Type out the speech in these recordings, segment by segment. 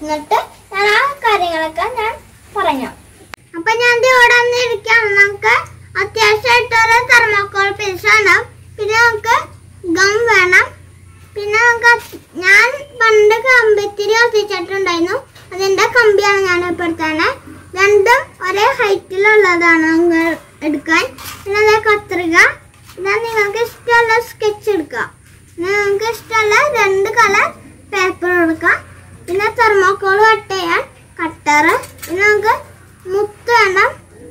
എന്നിട്ട് ഞാൻ ആ കാര്യങ്ങളൊക്കെ ഞാൻ പറഞ്ഞു അപ്പൊ ഞാൻ ദേ ഇവിടെ വന്നിരിക്കാം നമുക്ക് അത്യാവശ്യമായിട്ട് ഒരു തെർമോക്കോൾ പീസ് വേണം പിന്നെ നമുക്ക് ഗം വേണം പിന്നെ നമുക്ക് അത് ഞാൻ പണ്ട് കമ്പിത്തിരി കത്തിച്ചിട്ടുണ്ടായിരുന്നു അതിന്റെ കമ്പിയാണ് ഞാൻ ഇപ്പോൾ എടുത്താണ് രണ്ടും ഒരേ ഹൈറ്റിലുള്ളതാണ് നിങ്ങൾ എടുക്കാൻ പിന്നെ അതേ കത്രിക പിന്നെ നിങ്ങൾക്ക് ഇഷ്ടമുള്ള സ്കെച്ച് എടുക്കാം പിന്നെ നിങ്ങൾക്ക് ഇഷ്ടമുള്ള രണ്ട് കളർ പേപ്പർ എടുക്കാം പിന്നെ തെർമോക്കോൾ കട്ട് ചെയ്യാൻ കട്ടർ പിന്നെ നമുക്ക് മുത്ത് വേണം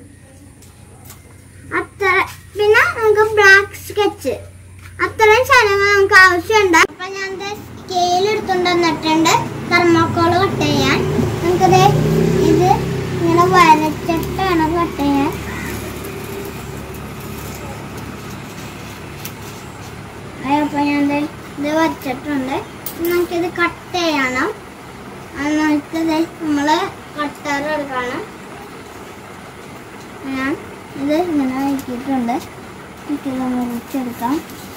അത്ര പിന്നെ നമുക്ക് ബ്ലാക്ക് സ്കെച്ച് അത്രയും സാധനങ്ങൾ നമുക്ക് ആവശ്യമുണ്ട് അപ്പൊ ഞാൻ സ്കെയിൽ എടുത്തുകൊണ്ട് വന്നിട്ടുണ്ട് തെർമോക്കോൾ കട്ട് ചെയ്യാൻ നമുക്കത് ഇത് ഇങ്ങനെ വരച്ചിട്ട് വേണം കട്ട് ചെയ്യാൻ അപ്പൊ ഞാൻ ദേ ഇത് വരച്ചിട്ടുണ്ട് ഇനി നമുക്കിത് കട്ട് ചെയ്യണം അത് നമുക്കിത് നമ്മള് കട്ടർ എടുക്കണം ഞാൻ ഇത് ഇങ്ങനെ ആക്കിയിട്ടുണ്ട് എനിക്കിത് മുറിച്ചെടുക്കാം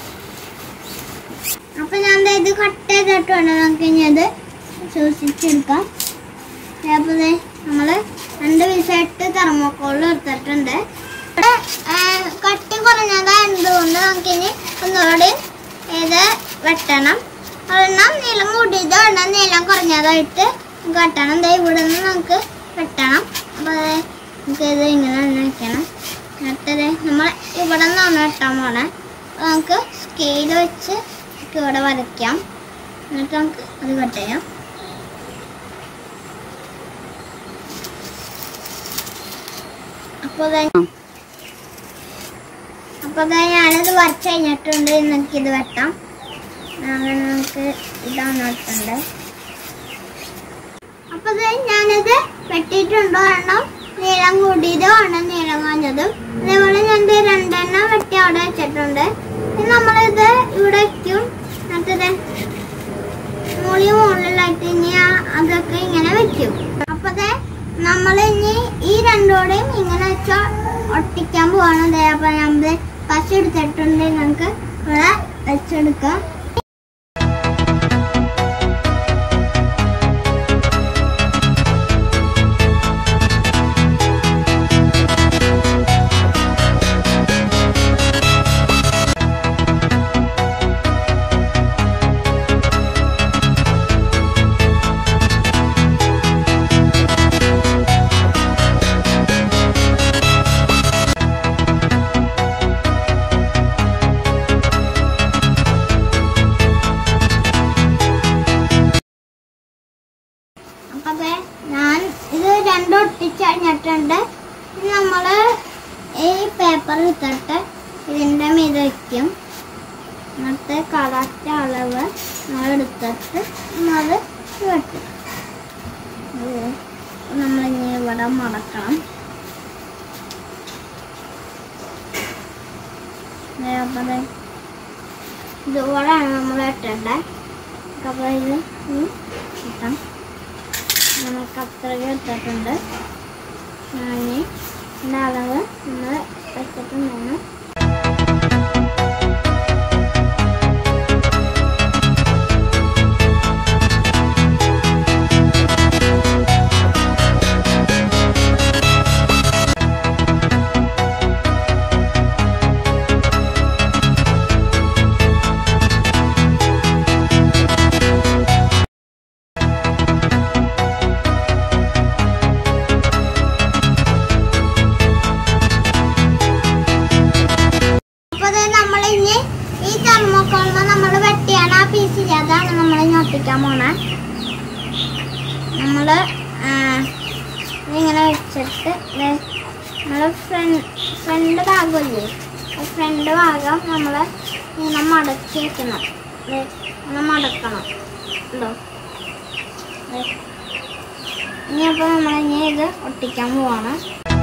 അപ്പൊ ഞാൻ ദേ ഇത് കട്ട് ചെയ്തിട്ടുണ്ട് നമുക്ക് ഇനി അത് സൂക്ഷിച്ചെടുക്കാം അപ്പൊ ദേ നമ്മള് രണ്ട് പീസായിട്ട് തെർമോക്കോളിൽ എടുത്തിട്ടുണ്ട് ഇവിടെ, ആ, കട്ടി കുറഞ്ഞതായതുകൊണ്ട് നമുക്കിനി ഒന്നുകൂടി ഇത് വെട്ടണം ഒരെണ്ണം നീളം കൂടിയത് ഒരെണ്ണം നീളം കുറഞ്ഞതായിട്ട് വെട്ടണം ദേ ഇവിടെ നിന്ന് നമുക്ക് വെട്ടണം അപ്പൊ ദേ നമുക്ക് ഇത് ഇങ്ങനെ തന്നെ വെക്കണം എന്നിട്ട് നമ്മൾ ഇവിടെ നിന്നാണ് വെട്ടാൻ പോണേ അപ്പൊ നമുക്ക് സ്കെയിൽ വെച്ച് നമുക്ക് ഇവിടെ വരയ്ക്കാം എന്നിട്ട് നമുക്ക് അത് കട്ട് ചെയ്യാം അപ്പോൾ അപ്പോൾ ഞാനത് വരച്ച് കഴിഞ്ഞിട്ടുണ്ട് നമുക്കിത് വെട്ടാം അങ്ങനെ നമുക്ക് ഇതാണ് വെട്ടേണ്ടത് അപ്പൊ ദേ ഞാനിത് വെട്ടിയിട്ടുണ്ടോ എണ്ണം നീളം കൂടിയതോ എണ്ണം നീളം കുറഞ്ഞതും അതേപോലെ ഞാൻ ദേ രണ്ടെണ്ണം വെട്ടി അവിടെ വെച്ചിട്ടുണ്ട് ഇനി നമ്മളിത് ഇവിടെ വയ്ക്കും എന്നിട്ട് ദേ മുളി മുകളിലായിട്ട് ഇനി ആ- അതൊക്കെ ഇങ്ങനെ വെക്കും അപ്പൊ ദേ നമ്മൾ ഇനി ഈ രണ്ടോടെയും ഇങ്ങനെ വെച്ച ഒട്ടിക്കാൻ പോവാണ് ദേ അപ്പൊ നമ്മൾ പശ എടുത്തിട്ടുണ്ട് നമുക്ക് ഇവിടെ വെച്ചെടുക്കാം അപ്പൊ ദേ ഞാൻ ഇത് രണ്ടും ഒട്ടിച്ച് കഴിഞ്ഞിട്ടുണ്ട് ഇനി നമ്മള് ഈ പേപ്പർ എടുത്തിട്ട് ഇതിന്റെ മീതെ വെക്കും എന്നിട്ട് കറക്റ്റ് അളവ് നമ്മൾ എടുത്തിട്ട് നമ്മൾ വെട്ടും നമ്മളിനി ഇവിടെ മടക്കണം ദേ അപ്പൊ ദേ ഇതുപോലെയാണ് നമ്മൾ വെട്ടേണ്ടത് അപ്പോൾ ഇത് ഉം കിട്ടാം നമുക്ക് കത്രിക എടുത്തിട്ടുണ്ട് ഞാൻ ഇതിൻ്റെ അളവ് നമ്മൾ വെച്ചിട്ടുണ്ടായിരുന്നു അപ്പൊ ദേ നമ്മളിനി ഈ തെർമോക്കോളിന് നമ്മൾ വെട്ടിയാണ് ആ പീസ് അതാണ് നമ്മൾ ഇനി ഒട്ടിക്കാൻ പോണേ നമ്മള് ആ, ഇതിങ്ങനെ വെച്ചിട്ട് ദേ നമ്മള് ഫ്രണ്ട് ഫ്രണ്ട് ഭാഗമില്ലേ ഫ്രണ്ട് ഭാഗം നമ്മൾ ഇങ്ങനെ മടക്കി വെക്കണം ദേ, ഇങ്ങനെ മടക്കണം ഉണ്ടോ ദേ. ഇനി അപ്പോൾ നമ്മളിനി ഇത് ഒട്ടിക്കാൻ പോവാണ്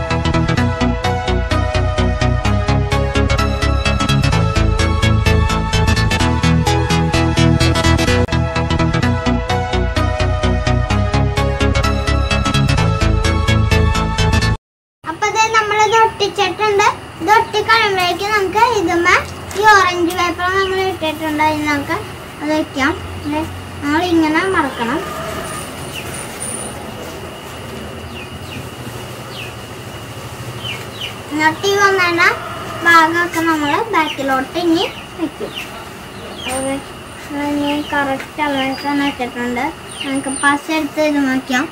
അപ്പൊ ഇത് നമ്മളിത് ഒട്ടിച്ചിട്ടുണ്ട് ഇത് ഒട്ടിക്കഴിയുമ്പോഴേക്കും നമുക്ക് ഇതുമ്മ ഈ ഓറഞ്ച് പേപ്പർ നമ്മൾ ഇട്ടിട്ടുണ്ട് അതിന് നമുക്ക് അത് വെക്കാം ദേ, നമ്മൾ ഇങ്ങനെ മറക്കണം മുന്നോട്ട് വന്ന ഭാഗമൊക്കെ നമ്മൾ ബാക്കിലോട്ട് ഇനി വെക്കും അത് ഇനി കറക്റ്റ് അളവൊക്കെ വെച്ചിട്ടുണ്ട് നമുക്ക് പശ എടുത്ത് ഇത് നോക്കാം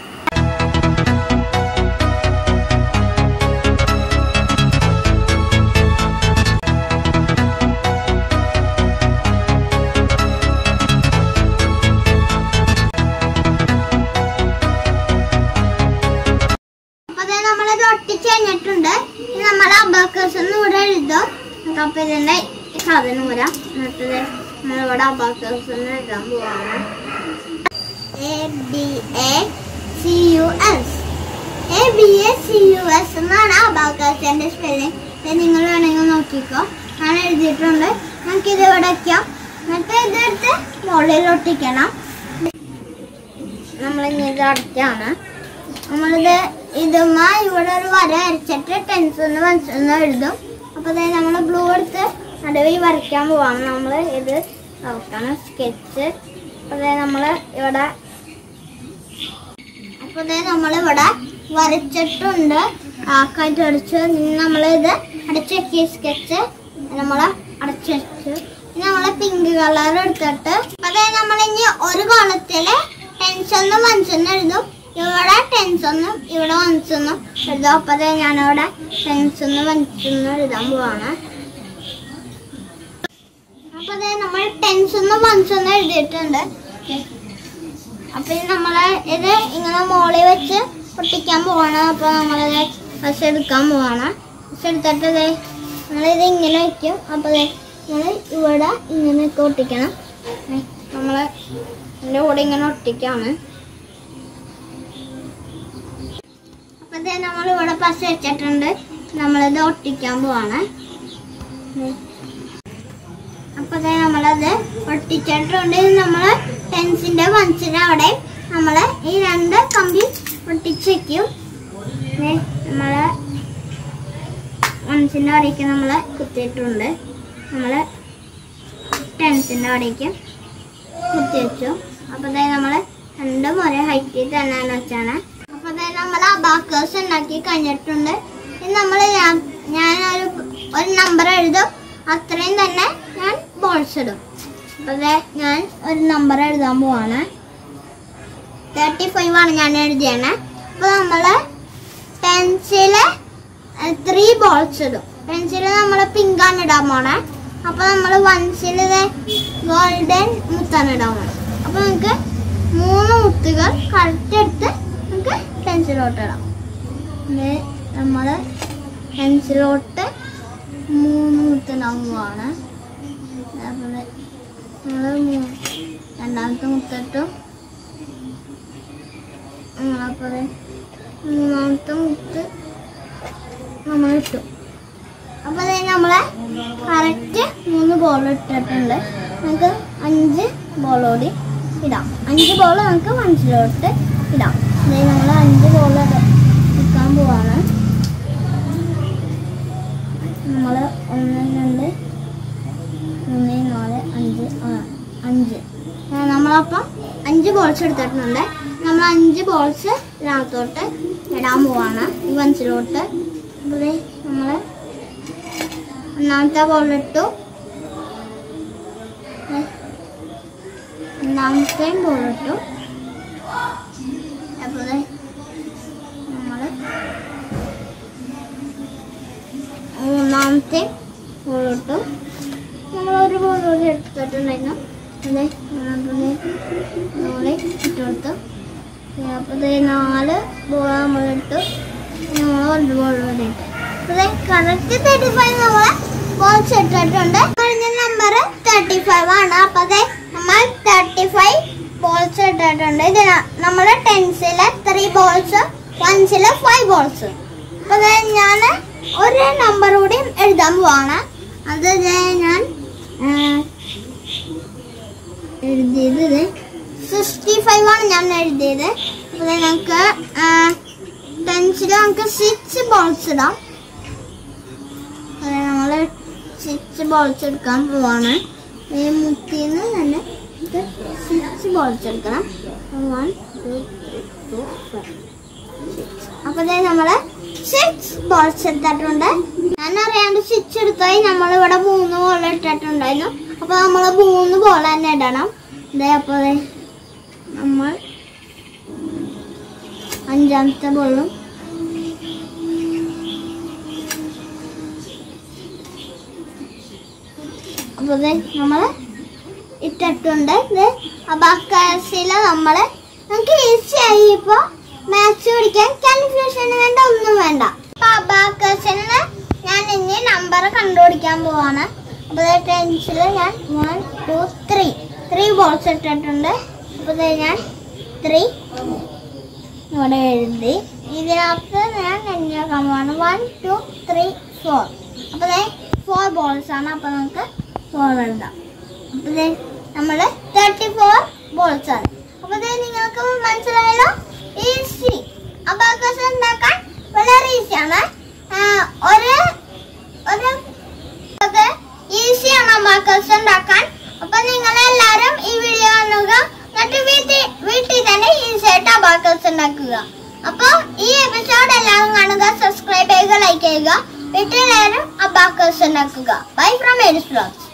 അപ്പൊ ദേ നമ്മളിത് ഒട്ടിച്ച് കഴിഞ്ഞിട്ടുണ്ട് ഇനി നമ്മൾ അബാക്കസ് ഒന്ന് ഇവിടെ എഴുതും നമുക്ക് അപ്പൊ ഇതിന്റെ ഈ സാധനം വരാം എന്നിട്ട് ദേ നമ്മളിവിടെ അബാക്കസ് ഒന്ന് എഴുതാൻ പോവാണ് A B A C U S A B A C U S എന്നാണ് അബാക്കസിന്റെ സ്പെല്ലിംഗ് ഇത് നിങ്ങൾ വേണമെങ്കിൽ നോക്കിക്കോ ഞാൻ എഴുതിയിട്ടുണ്ട് നമുക്ക് ഇത് ഇവിടെ വയ്ക്കാം എന്നിട്ട് ഇതെടുത്ത് മുകളിൽ ഒട്ടിക്കണം നമ്മളിനി ഇത് അടയ്ക്കാണ് നമ്മളിത് ഇതുമ്മ ഇവിടെ ഒരു വര വരച്ചിട്ട് ടെൻസ് മനസ്സിന്ന് എഴുതും അപ്പൊ നമ്മൾ ബ്ലൂ എടുത്ത് നടുവിൽ വരയ്ക്കാൻ പോവാണ് നമ്മൾ ഇത് നോക്കണം സ്കെച്ച് അപ്പൊ നമ്മൾ ഇവിടെ അപ്പൊ നമ്മളിവിടെ വരച്ചിട്ടുണ്ട് ആക്കായിട്ട് അടിച്ച് നമ്മളിത് അടച്ചു വെക്കിയ സ്കെച്ച് നമ്മൾ അടച്ചു വെച്ചു ഇനി നമ്മള് പിങ്ക് കളർ എടുത്തിട്ട് അപ്പൊ നമ്മൾ ഇനി ഒരു കോളത്തില് ടെൻസ് ഒന്നും വൺസൊന്നും എഴുതും ഇവിടെ ടെൻസ് ഒന്നും ഇവിടെ വൺസൊന്നും എഴുതും അപ്പൊ ദേ ഞാനിവിടെ ടെൻസ് ഒന്നും വൺസൊന്നും എഴുതാൻ പോവാണ് അപ്പൊ ദേ നമ്മൾ ടെൻസ് ഒന്നും വൺസൊന്നും എഴുതിയിട്ടുണ്ട് അപ്പൊ ഇത് നമ്മള് ഇത് ഇങ്ങനെ മോളിൽ വെച്ച് പൊട്ടിക്കാൻ പോവാണ് അപ്പൊ നമ്മളിത് ബസ് എടുക്കാൻ പോവാണ് ബസ് എടുത്തിട്ട് ദേ നമ്മളിത് ഇങ്ങനെ വെക്കും അപ്പൊ ദേ നമ്മള് ഇവിടെ ഇങ്ങനെയൊക്കെ ഒട്ടിക്കണം ദേ നമ്മള് ഇതിന്റെ കൂടെ ഇങ്ങനെ ഒട്ടിക്കാണ് അപ്പൊ ദേ നമ്മൾ ഇവിടെ പശ വെച്ചിട്ടുണ്ട് നമ്മളിത് ഒട്ടിക്കാൻ പോവാണ് ദേ. അപ്പൊ ദേ നമ്മളത് ഒട്ടിച്ചിട്ടുണ്ട് ഇത് നമ്മള് ടെൻസിന്റെ വൺസിന്റെ അവിടെ നമ്മള് ഈ രണ്ട് കമ്പി ഒട്ടിച്ച് വെക്കും ദേ നമ്മള് വൺസിന്റെ അവിടേക്ക് നമ്മള് കുത്തിയിട്ടുണ്ട് നമ്മള് ടെൻസിന്റെ അവിടേക്ക് കുത്തി വെച്ചു അപ്പൊ ദേ നമ്മള് രണ്ടും ഒരേ ഹൈറ്റിൽ തന്നെയാണ് വെച്ചാണ് അപ്പൊ ദേ നമ്മൾ അബാക്കേഴ്സ് ഉണ്ടാക്കി കഴിഞ്ഞിട്ടുണ്ട് ഇനി നമ്മൾ ഞാനൊരു ഒരു നമ്പർ എഴുതും അത്രയും തന്നെ ഞാൻ ബോൾസ് ഇടും അപ്പൊ ദേ ഞാൻ ഒരു നമ്പർ എഴുതാൻ പോവാണ് തേർട്ടി ഫൈവ് ആണ് ഞാൻ എഴുതിയാണ് അപ്പൊ നമ്മള് പെൻസില് ത്രീ ബോൾസ് ഇടും പെൻസില് നമ്മള് പിങ്ക് ആണ് ഇടാൻ പോണേ അപ്പൊ നമ്മള് വൺസില് ഗോൾഡൻ മുത്താണ് ഇടാൻ പോണേ അപ്പൊ നമുക്ക് മൂന്ന് മുത്തുകൾ കറക്റ്റ് എടുത്ത് നമുക്ക് പെൻസിലോട്ട് ഇടാം ഇത് നമ്മള് പെൻസിലോട്ട് മൂന്ന് മുത്തിടാൻ പോവാണ് അതേപോലെ നമ്മള് മൂ- രണ്ടാമത്തെ മുത്തിട്ടു നമ്മളപ്പോൾ മൂന്നാമത്തെ മുത്ത് നമ്മൾ ഇട്ടു അപ്പോൾ അതേ നമ്മളെ കറക്റ്റ് മൂന്ന് ബോൾ ഇട്ടിട്ടുണ്ട് നമുക്ക് അഞ്ച് ബോൾ കൂടി ഇടാം അഞ്ച് ബോൾ നമുക്ക് മനസ്സിലോട്ട് ഇടാം അതേ നമ്മൾ അഞ്ച് ബോൾ ഇടാൻ പോവാണ് നമ്മൾ ഒന്ന് രണ്ട് മൂന്ന് നാല് അഞ്ച് ആ, അഞ്ച് ആ, നമ്മളപ്പം അഞ്ച് ബോൾസ് എടുത്തിട്ടുണ്ട് നമ്മൾ അഞ്ച് ബോൾസ് ഇതിനകത്തോട്ട് ഇടാൻ പോവാണ് ഈ വഞ്ചിലോട്ട് അപ്പോൾ നമ്മൾ ഒന്നാമത്തെ ബോൾ ഇട്ടു ദേ, രണ്ടാമത്തെ ബോൾ ഇട്ടു അപ്പോൾ നമ്മൾ മൂന്നാമത്തെ ബോൾ ഇട്ടു നമ്മൾ ഒരു ബോൾ കൂടി എടുത്തിട്ടുണ്ടായിരുന്നു അതെ നമ്മളെ ഇട്ട് കൊടുത്തു അപ്പോൾ ദേ നാല് ബോൾ നമ്മൾ ഇട്ടു നമ്മൾ ഒരു ബോൾ കൂടി ഇട്ടു അതെ കറക്റ്റ് തേർട്ടി ഫൈവ് നമ്മളെ ബോൾസ് ഇട്ടിട്ടുണ്ട് കഴിഞ്ഞ നമ്പർ തേർട്ടി ഫൈവ് ആണ് അപ്പോൾ അതെ നമ്മൾ തേർട്ടി ഫൈവ് ബോൾസ് ഇട്ടിട്ടുണ്ട് ഇത് നമ്മുടെ ടെൻസിലെ ത്രീ ബോൾസ് വൺസിലെ ഫൈവ് ബോൾസ് അപ്പോൾ ദേ ഞാൻ ഒരു നമ്പർ കൂടി എഴുതാൻ പോവാണ് അത് ദേ ഞാൻ ആ, എഴുതിയത് സിക്സ്റ്റി ഫൈവ് ആണ് ഞാൻ എഴുതിയത് അപ്പോൾ നമുക്ക് ടെൻസിൽ നമുക്ക് സിക്സ് ബോൾസ് ഇടാം അതെ നമ്മൾ സിക്സ് ബോൾസ് എടുക്കാൻ പോവാണ് ഈ മുത്തിന്ന് തന്നെ സിക്സ് ബോൾസ് എടുക്കണം one two three four five അപ്പൊ ദേ നമ്മള് സിക്സ് ബോൾസ് എടുത്തിട്ടുണ്ട് ഞാൻ അറിയാണ്ട് സ്വിച്ച് എടുത്തായി നമ്മൾ ഇവിടെ മൂന്ന് ബോൾ ഇട്ടിട്ടുണ്ടായിരുന്നു അപ്പൊ നമ്മള് മൂന്ന് ബോൾ തന്നെ ഇടണം ദേ അപ്പൊ ദേ നമ്മൾ അഞ്ചാമത്തെ ബോളും അപ്പൊ ദേ നമ്മള് ഇട്ടിട്ടുണ്ട് ഇത് അബാക്കാസില് നമ്മള് നമുക്ക് ഈസി ആയി ഇപ്പൊ മാത്സ് പഠിക്കാൻ കാൽക്കുലേഷന് വേണ്ട ഒന്നും വേണ്ട അപ്പൊ അബാക്കസിന് ഞാൻ ഇനി നമ്പർ കണ്ടുപിടിക്കാൻ പോവാണ് അപ്പൊ ടെൻസിൽ ഞാൻ one two three three balls ഇട്ടിട്ടുണ്ട് അപ്പൊ ദേ ഞാൻ ത്രീ ഇവിടെ എഴുതി ഇതിനകത്ത് ഞാൻ എണ്ണിയാക്കാൻ പോവാണ് വൺ ടു ത്രീ ഫോർ അപ്പൊ ദേ ഫോർ ബോൾസ് ആണ് അപ്പൊ നമുക്ക് ഫോർ എഴുതാം അപ്പൊ ദേ നമ്മള് തേർട്ടി ഫോർ ബോൾസ് ആണ് അപ്പൊ ദേ നിങ്ങൾക്ക് മനസ്സിലായല്ലോ ഈസി അബാക്കസ് ഉണ്ടാക്കാൻ വളരെ ഈസിയാണ് ഒരു ഒരു അത് ഈസിയാണ് അബാക്കസ് ഉണ്ടാക്കാൻ അപ്പൊ നിങ്ങൾ എല്ലാരും ഈ വീഡിയോ കാണുക എന്നിട്ട് വീട്ടിൽ വീട്ടിൽ തന്നെ ഈസി ആയിട്ട് അബാക്കസ് ഉണ്ടാക്കുക അപ്പൊ ഈ എപ്പിസോഡ് എല്ലാവരും കാണുക സബ്സ്ക്രൈബ് ചെയ്യുക ലൈക്ക് ചെയ്യുക വീട്ടിലെല്ലാവരും അബാക്കസ് ഉണ്ടാക്കുക ബൈ ഫ്രം എഡിസ് ബ്ലോഗ്സ്